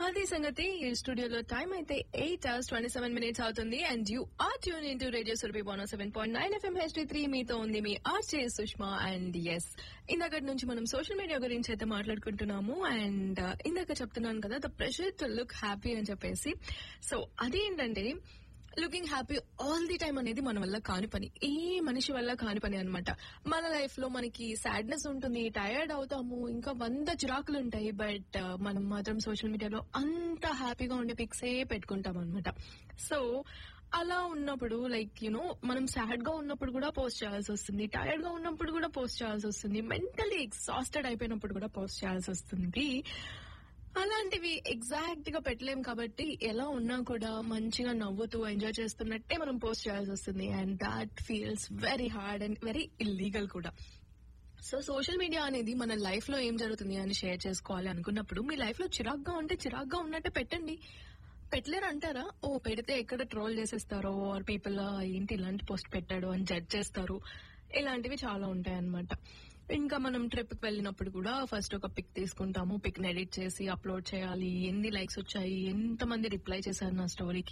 అది సంగతి ఈ స్టూడియోలో టైం అయితే eight hours twenty seven minutes అవుతుంది and you are tune in to radio Surabhi one seven point nine FM HD three మీతో ఉంది మీ ఆర్చే సుష్మా అండ్ ఎస్ ఇందాక నుంచి మనం సోషల్ మీడియా గురించి అయితే మాట్లాడుకుంటున్నాము అండ్ ఇందాక చెప్తున్నాను కదా the pressure to look happy అని చెప్పేసి సో అదేంటంటే looking happy all the time అనేది మన వల్ల కాని పని ఏ మనిషి వల్ల కాని పని అనమాట మన లైఫ్ లో మనకి సాడ్నెస్ ఉంటుంది టైర్డ్ అవుతాము ఇంకా వంద చిరాకులు ఉంటాయి బట్ మనం మాత్రం సోషల్ మీడియాలో అంత హ్యాపీగా ఉండే పిక్సే పెట్టుకుంటాం అనమాట సో అలా ఉన్నప్పుడు లైక్ యునో మనం సాడ్ గా ఉన్నప్పుడు కూడా పోస్ట్ చేయాల్సి వస్తుంది టైర్డ్ గా ఉన్నప్పుడు కూడా పోస్ట్ చేయాల్సి వస్తుంది మెంటలీ ఎగ్జాస్టెడ్ అయిపోయినప్పుడు కూడా పోస్ట్ చేయాల్సి వస్తుంది అలాంటివి ఎగ్జాక్ట్ గా పెట్టలేం కాబట్టి ఎలా ఉన్నా కూడా మంచిగా నవ్వుతూ ఎంజాయ్ చేస్తున్నట్టే మనం పోస్ట్ చేయాల్సి వస్తుంది and that feels very hard and very illegal కూడా సో సోషల్ మీడియా అనేది మన లైఫ్ లో ఏం జరుగుతుంది అని షేర్ చేసుకోవాలి అనుకున్నప్పుడు మీ లైఫ్ లో చిరాగ్గా ఉంటే చిరాగ్గా ఉన్నట్టే పెట్టండి పెట్టలేరు అంటారా ఓ పెడితే ఎక్కడ ట్రోల్ చేసేస్తారో ఆర్ పీపుల్ ఏంటి ఇలాంటి పోస్ట్ పెట్టాడు అని జడ్జ్ చేస్తారు ఇలాంటివి చాలా ఉంటాయి అన్నమాట ఇంకా మనం ట్రిప్ కి వెళ్ళినప్పుడు కూడా ఫస్ట్ ఒక పిక్ తీసుకుంటాము పిక్ ఎడిట్ చేసి అప్లోడ్ చేయాలి ఎన్ని లైక్స్ వచ్చాయి ఎంత మంది రిప్లై చేశారు నా స్టోరీకి